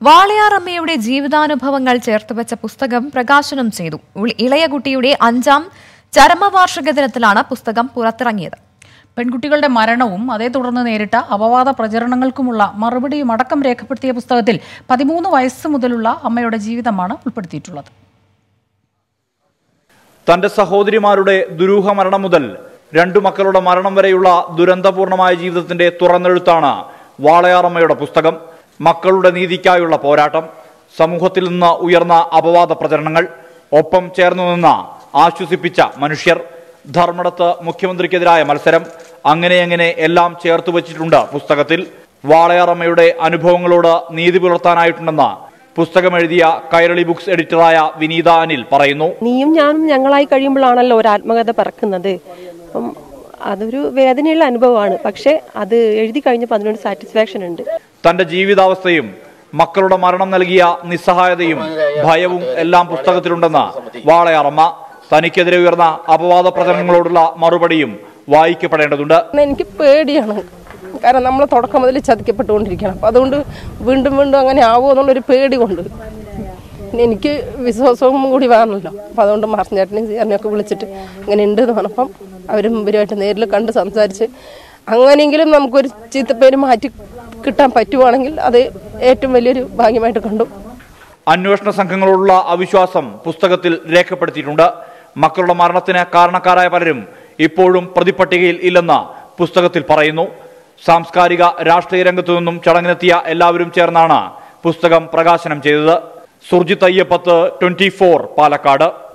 വാളയാറമ്മയുടെ ജീവിതാനുഭവങ്ങൾ ചേർത്തുവെച്ച പുസ്തകം പ്രകാശനം ചെയ്തു ഉൾ- ഇളയ കുട്ടിയുടെ അഞ്ചാം ചരമവാർഷിക ദിനത്തിലാണ് പുസ്തകം പുറത്തിറങ്ങിയത് പെൺകുട്ടികളുടെ മരണവും അതേ തുടർന്ന് നേരിട്ട അപവാദ പ്രചരണങ്ങൾക്കുമുള്ള മറുപടിയും അടക്കം രേഖപ്പെടുത്തിയ പുസ്തകത്തിൽ പതിമൂന്ന് വയസ്സ് മുതലുള്ള അമ്മയുടെ ജീവിതമാണ് ഉൾപ്പെടുത്തിയിട്ടുള്ളത് തന്റെ സഹോദരിമാരുടെ ദുരൂഹ മരണം മുതൽ രണ്ടു മക്കളുടെ മരണം വരെയുള്ള ദുരന്തപൂർണമായ ജീവിതത്തിന്റെ തുറന്നെഴുത്താണ് വാളയാറമ്മയുടെ പുസ്തകം മക്കളുടെ നീതിക്കായുള്ള പോരാട്ടം സമൂഹത്തിൽ നിന്ന് ഉയർന്ന അപവാദ പ്രചരണങ്ങൾ ഒപ്പം ചേർന്നു നിന്ന് ആശ്വസിപ്പിച്ച മനുഷ്യർ ധർമ്മടത്ത് മുഖ്യമന്ത്രിക്കെതിരായ മത്സരം അങ്ങനെ അങ്ങനെ എല്ലാം ചേർത്ത് വച്ചിട്ടുണ്ട് പുസ്തകത്തിൽ വാളയാറമ്മയുടെ അനുഭവങ്ങളോട് നീതി പുലർത്താനായിട്ടുണ്ടെന്ന് പുസ്തകം എഴുതിയ കൈരളി ബുക്സ് എഡിറ്ററായ വിനീത അനിൽ പറയുന്നു നീയും ഞാനും ഞങ്ങളായി കഴിയുമ്പോഴാണല്ലോ ഒരു ആത്മകഥ പിറക്കുന്നത് അപ്പം അതൊരു വേദനയുള്ള അനുഭവമാണ് പക്ഷെ അത് എഴുതി കഴിഞ്ഞപ്പോൾ അതിനൊരു സാറ്റിസ്ഫാക്ഷൻ ഉണ്ട് തന്റെ ജീവിതാവസ്ഥയും മക്കളുടെ മരണം നൽകിയ നിസ്സഹായതയും ഭയവും എല്ലാം പുസ്തകത്തിലുണ്ടെന്ന് വാളയാറമ്മ തനിക്കെതിരെ ഉയർന്ന അപവാദ പ്രചരണങ്ങളോടുള്ള മറുപടിയും വായിക്കപ്പെടേണ്ടതുണ്ട് എനിക്ക് പേടിയാണ് കാരണം നമ്മൾ തുടക്കം മുതൽ ചതിക്കപ്പെട്ടുകൊണ്ടിരിക്കണം അപ്പം അതുകൊണ്ട് വീണ്ടും വീണ്ടും അങ്ങനെ ആവുമോ എന്നുള്ളൊരു പേടി കൊണ്ട് പിന്നെ എനിക്ക് വിശ്വാസവും കൂടി വേണമല്ലോ അപ്പം അതുകൊണ്ട് മാർച്ചേട്ടനെയും ചേട്ടനെയൊക്കെ വിളിച്ചിട്ട് ഇങ്ങനെ ഉണ്ട് എന്ന് പറഞ്ഞപ്പം അവരും ഇവരുമായിട്ട് നേരിൽ കണ്ട് സംസാരിച്ച് അങ്ങനെയെങ്കിലും നമുക്കൊരു ചീത്തപ്പേര് മാറ്റി കിട്ടാൻ പറ്റുവാണെങ്കിൽ അത് ഏറ്റവും വലിയൊരു ഭാഗ്യമായിട്ട് കണ്ടു അന്വേഷണ സംഘങ്ങളോടുള്ള അവിശ്വാസം പുസ്തകത്തിൽ രേഖപ്പെടുത്തിയിട്ടുണ്ട് മക്കളുടെ മരണത്തിന് കാരണക്കാരായ പലരും ഇപ്പോഴും പ്രതിപട്ടികയിൽ ഇല്ലെന്ന് പുസ്തകത്തിൽ പറയുന്നു സാംസ്കാരിക രാഷ്ട്രീയ രംഗത്തു നിന്നും ചടങ്ങിനെത്തിയ എല്ലാവരും ചേർന്നാണ് പുസ്തകം പ്രകാശനം ചെയ്തത് സുർജിത് അയ്യപ്പത്ത് ട്വന്റി പാലക്കാട്